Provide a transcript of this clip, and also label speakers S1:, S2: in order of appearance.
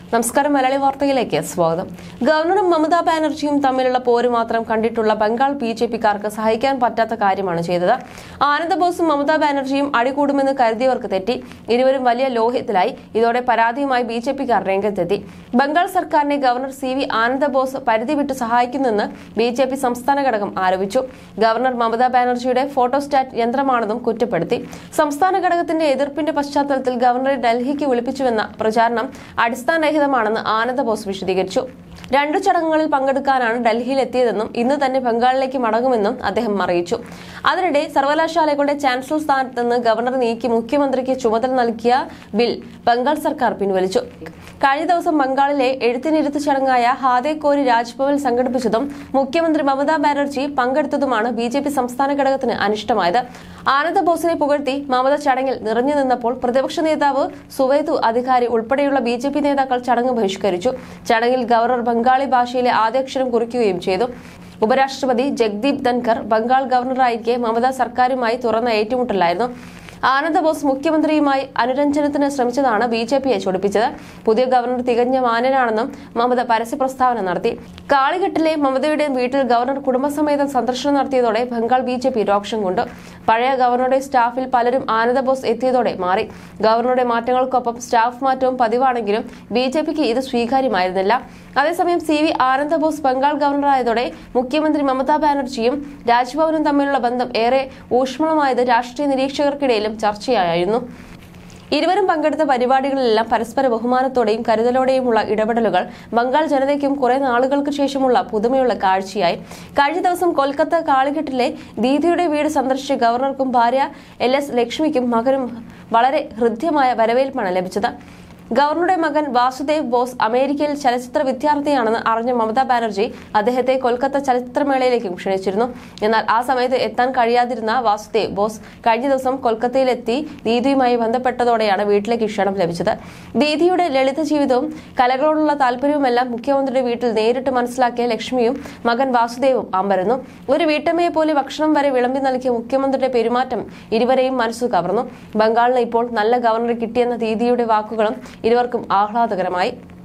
S1: നമസ്കാരം മലയാളി വാർത്തയിലേക്ക് സ്വാഗതം ഗവർണറും മമതാ ബാനർജിയും തമ്മിലുള്ള പോര് മാത്രം കണ്ടിട്ടുള്ള ബംഗാൾ ബി ജെ പിക്കാർക്ക് സഹിക്കാൻ പറ്റാത്ത കാര്യമാണ് ചെയ്തത് ആനന്ദബോസും മമതാ ബാനർജിയും അടികൂടുമെന്ന് കരുതിയവർക്ക് തെറ്റി ഇരുവരും വലിയ ലോഹ്യത്തിലായി ഇതോടെ പരാതിയുമായി ബി ജെ പിക്കാർ രംഗത്തെത്തി ബംഗാൾ സർക്കാരിനെ ഗവർണർ സി വി ആനന്ദബോസ് പരിധി വിട്ട് സഹായിക്കുന്നെന്ന് ബി ജെ പി സംസ്ഥാന ഘടകം ആരോപിച്ചു ഗവർണർ മമതാ ബാനർജിയുടെ ഫോട്ടോസ്റ്റാറ്റ് യന്ത്രമാണെന്നും കുറ്റപ്പെടുത്തി സംസ്ഥാന ഘടകത്തിന്റെ എതിർപ്പിന്റെ പശ്ചാത്തലത്തിൽ ഗവർണറെ ഡൽഹിക്ക് വിളിപ്പിച്ചുവെന്ന പ്രചാരണം അടിസ്ഥാനരഹിതമാണെന്ന് ആനന്ദബോസ് വിശദീകരിച്ചു രണ്ടു ചടങ്ങുകളിൽ പങ്കെടുക്കാനാണ് ഡൽഹിയിൽ എത്തിയതെന്നും ഇന്ന് തന്നെ ബംഗാളിലേക്ക് മടങ്ങുമെന്നും അദ്ദേഹം അറിയിച്ചു അതിനിടെ സർവകലാശാലകളുടെ ചാൻസലർ സ്ഥാനത്ത് നിന്ന് ഗവർണർ നീക്കി മുഖ്യമന്ത്രിക്ക് ചുമതല നൽകിയ ബിൽ ബംഗാൾ സർക്കാർ പിൻവലിച്ചു കഴിഞ്ഞ ദിവസം ബംഗാളിലെ എഴുത്തിനിരുത്ത് ചടങ്ങായ ഹാദേ കോരി രാജ്ഭവനിൽ സംഘടിപ്പിച്ചതും മുഖ്യമന്ത്രി മമതാ ബാനർജി പങ്കെടുത്തതുമാണ് ബി ജെ പി സംസ്ഥാന ഘടകത്തിന് അനിഷ്ടമായത് ആനന്ദബോസിനെ പുകഴ്ത്തി മമത ചടങ്ങിൽ നിറഞ്ഞു നിന്നപ്പോൾ പ്രതിപക്ഷ നേതാവ് സുവേതു അധികാരി ഉൾപ്പെടെയുള്ള ബി ജെ പി നേതാക്കൾ ചടങ്ങ് ബഹിഷ്കരിച്ചു ചടങ്ങിൽ ഗവർണർ ബംഗാളി ഭാഷയിലെ ആദ്യാക്ഷരം കുറിക്കുകയും ചെയ്തു ഉപരാഷ്ട്രപതി ജഗ്ദീപ് ധൻഖർ ബംഗാൾ ഗവർണറായിരിക്കെ മമത സർക്കാരുമായി തുറന്ന ഏറ്റുമുട്ടലായിരുന്നു ആനന്ദബോസ് മുഖ്യമന്ത്രിയുമായി അനുരഞ്ജനത്തിന് ശ്രമിച്ചതാണ് ബി ജെ പിയെ ചൊടിപ്പിച്ചത് പുതിയ ഗവർണർ തികഞ്ഞ മാന്യനാണെന്നും മമത പരസ്യ പ്രസ്താവന നടത്തി കാളിഘട്ടിലെ മമതയുടെ വീട്ടിൽ ഗവർണർ കുടുംബസമേതം സന്ദർശനം നടത്തിയതോടെ ബംഗാൾ ബി ജെ പി രോക്ഷം കൊണ്ടു പഴയ ഗവർണറുടെ സ്റ്റാഫിൽ പലരും ആനന്ദബോസ് എത്തിയതോടെ മാറി ഗവർണറുടെ മാറ്റങ്ങൾക്കൊപ്പം സ്റ്റാഫ് മാറ്റവും പതിവാണെങ്കിലും ബി ജെ പിക്ക് ഇത് സ്വീകാര്യമായിരുന്നില്ല അതേസമയം സി വി ആനന്ദബോസ് ബംഗാൾ ഗവർണറായതോടെ മുഖ്യമന്ത്രി മമതാ ബാനർജിയും രാജ്ഭവനും തമ്മിലുള്ള ബന്ധം ഏറെ ഊഷ്മളമായത് രാഷ്ട്രീയ നിരീക്ഷകർക്കിടയിലും ചർച്ചയായിരുന്നു ഇരുവരും പങ്കെടുത്ത പരിപാടികളിലെല്ലാം പരസ്പര ബഹുമാനത്തോടെയും കരുതലോടെയുമുള്ള ഇടപെടലുകൾ ബംഗാൾ ജനതയ്ക്കും കുറെ നാളുകൾക്ക് ശേഷമുള്ള പുതുമയുള്ള കാഴ്ചയായി കഴിഞ്ഞ ദിവസം കൊൽക്കത്ത കാളിഘട്ടിലെ ദീദിയുടെ വീട് സന്ദർശിച്ച ഗവർണർക്കും ഭാര്യ എൽ എസ് ലക്ഷ്മിക്കും മകനും വളരെ ഹൃദ്യമായ വരവേൽപ്പാണ് ലഭിച്ചത് ഗവർണറുടെ മകൻ വാസുദേവ് ബോസ് അമേരിക്കയിൽ ചലച്ചിത്ര വിദ്യാർത്ഥിയാണെന്ന് അറിഞ്ഞ മമതാ ബാനർജി അദ്ദേഹത്തെ കൊൽക്കത്ത ചലച്ചിത്രമേളയിലേക്കും ക്ഷണിച്ചിരുന്നു എന്നാൽ ആ സമയത്ത് എത്താൻ കഴിയാതിരുന്ന വാസുദേവ് ബോസ് കഴിഞ്ഞ ദിവസം കൊൽക്കത്തയിലെത്തി ദീദിയുമായി ബന്ധപ്പെട്ടതോടെയാണ് വീട്ടിലേക്ക് ക്ഷണം ലഭിച്ചത് ദീദിയുടെ ലളിത ജീവിതവും കലകളോടുള്ള താല്പര്യവുമെല്ലാം മുഖ്യമന്ത്രിയുടെ വീട്ടിൽ നേരിട്ട് മനസ്സിലാക്കിയ ലക്ഷ്മിയും മകൻ വാസുദേവും അമ്പരന്നു ഒരു വീട്ടമ്മയെ പോലെ ഭക്ഷണം വരെ വിളമ്പി നൽകിയ മുഖ്യമന്ത്രിയുടെ പെരുമാറ്റം ഇരുവരെയും മനസ്സു കവർന്നു ബംഗാളിന് ഇപ്പോൾ നല്ല ഗവർണറെ കിട്ടിയെന്ന ദീദിയുടെ വാക്കുകളും ഇരുവർക്കും ആഹ്ലാദകരമായി